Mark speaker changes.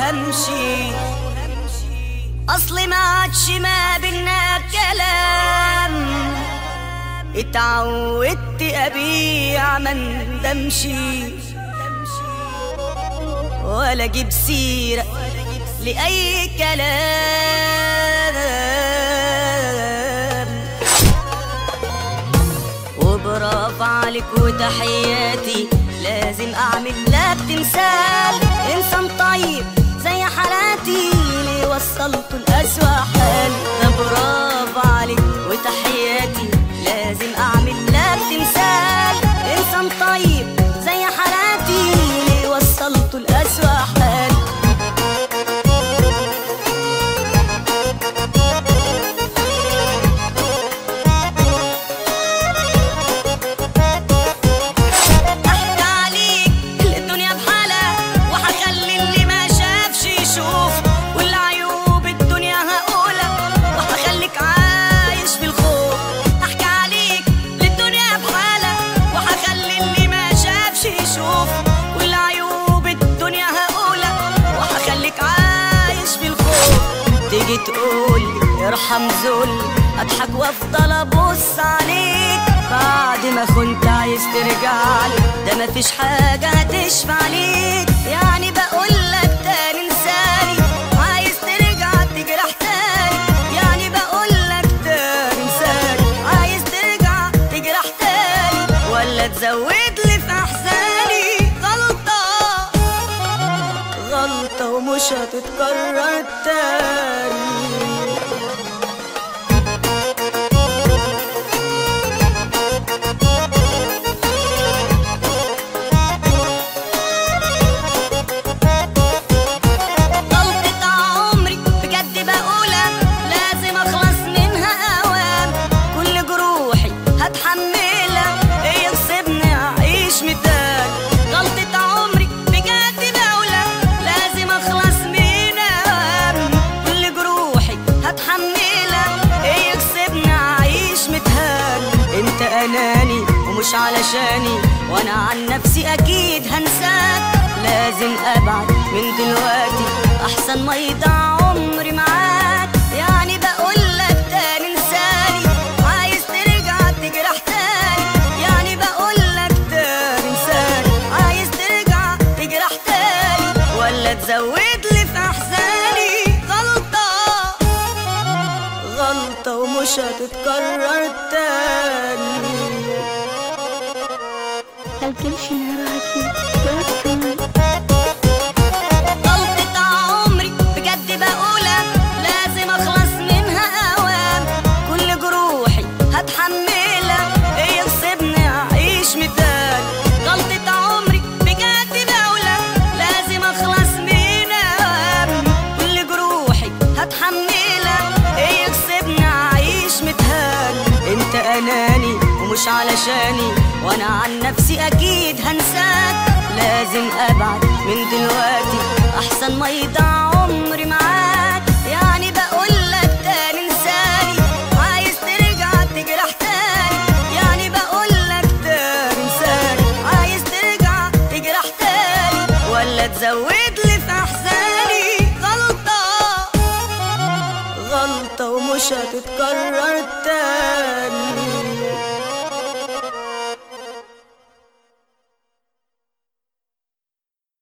Speaker 1: همشي اصل ما عادش ما بينا كلام اتعودت ابيع ما ندمشي ولا اجيب سيره لاي كلام وبرافو عليك وتحياتي لازم اعمل لك تمثال انسان طيب زي حالاتي ليه وصلته لأسوأ حال ده برافو عليك وتحياتي لازم اعمل لك تمثال انسان طيب زي حالاتي ليه وصلته لأسوأ حال احكي عليك الدنيا بحالها وهخلي اللي ما شافش يشوف والعيوب الدنيا هقولها وهخليك عايش في الخوف احكي عليك للدنيا بحالها وهخلي اللي ما شافش يشوف والعيوب الدنيا هقولها وهخليك عايش في الخوف تيجي تقول ارحم ذل اضحك وافضل ابص عليك بعد ما كنت عايز ترجع لي ده مفيش حاجة هتشفى عليك يعني بقول لك تاني انساني عايز ترجع تجرح تاني يعني بقول لك تاني انساني عايز ترجع تجرح تاني ولا تزود لي في احزاني غلطة غلطة ومش هتتكرر تاني غلطة عمري بجد بقولها لازم اخلص منها اوام كل جروحي هتحملها ايه يغصبني اعيش مثال غلطة عمري بجد بقولها لازم اخلص منها اوام كل جروحي هتحملها ايه يغصبني اعيش مثال انت اناني ومش علشاني وانا عن نفسي اكيد هنساك لازم ابعد من دلوقتي احسن ما يضيع عمري معاك يعني بقول لك تاني انساني عايز ترجع تجرح تاني يعني بقول لك تاني انساني عايز ترجع تجرح تاني ولا تزود لي في احزاني غلطة غلطة ومش هتتكرر تاني
Speaker 2: الجيش نراكي
Speaker 1: غلطة عمري بجد بقولها لازم اخلص منها اوام كل جروحي هتحملها ايه يغصبني اعيش مثال غلطة عمري بجد بقولها لازم اخلص منها اوام كل جروحي هتحملها ايه يغصبني اعيش مثال انت اناني ومش علشاني وانا عن نفسي اكيد هنساك لازم ابعد من دلوقتي احسن ما يضيع عمري معاك يعني بقول لك تاني انساني عايز ترجع تجرح تاني يعني بقول لك تاني انساني عايز ترجع تجرح تاني ولا تزود لي في احزاني غلطة غلطة ومش هتتكرر تاني